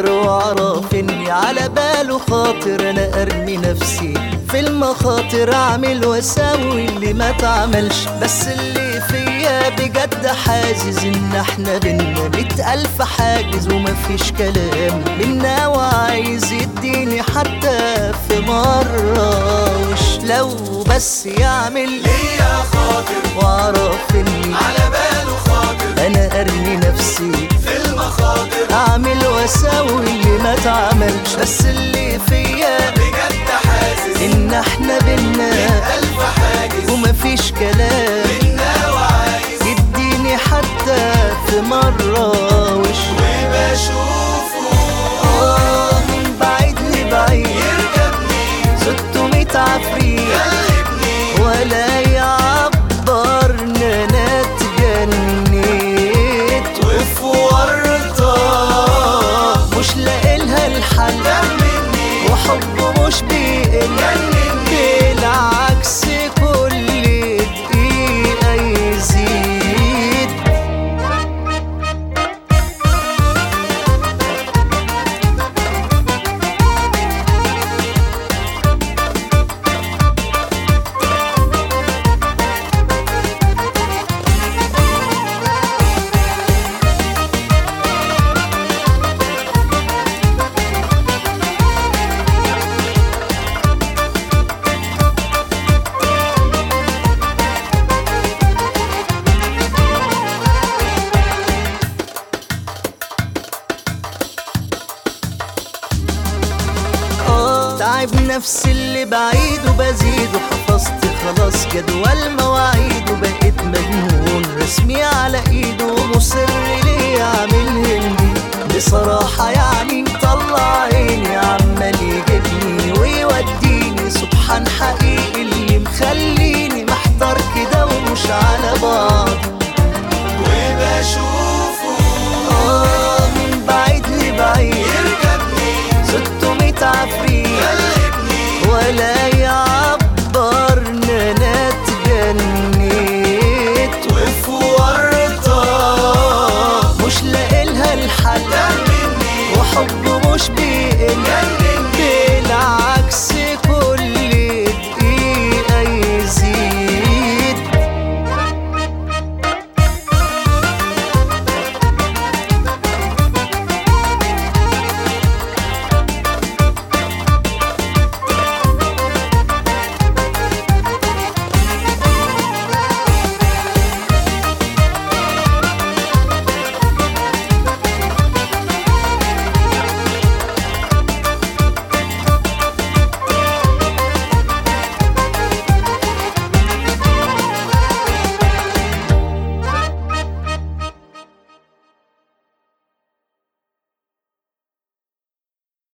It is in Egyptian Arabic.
خاطر واعرف اني على باله خاطر انا ارمي نفسي في المخاطر اعمل واساوي اللي ما اتعملش بس اللي فيا بجد حازز ان احنا بينا مئة الف حاجز ومفيش كلام منا وعايز يديني حتى في مرة وش لو بس يعمل ليا خاطر واعرف اني على باله خاطر انا ارمي نفسي في المخاطر اعمل واساوي اللي ما اتعملش بس اللي فيا بجد حاسس ان احنا بينا ألف حاجز ومفيش كلام منا وعايز يديني حتى في مرة وش وبشوفه آه من بعيد لبعيد يركبني ستمية عفريت يقلبني ولا يعبرنا انا اتجنيت وفي ورطة مش لاقيلها الحل مني وحبه مش بيقل بالعكس كل دقيقة يزيد آه تعب نفسي اللي بعيد وبزيد وحفظت خلاص جدول مواعيد وبقيت مجنون رسمي على ايده ومصر ليه اعمل هندي بصراحة يعني طلع عيني عمال يجيبني ويوديني سبحان حقيقي اللي مخليني محتار كده ومش على بعض وبشوفه آه من بعيد لبعيد يركبني ستمية عفريت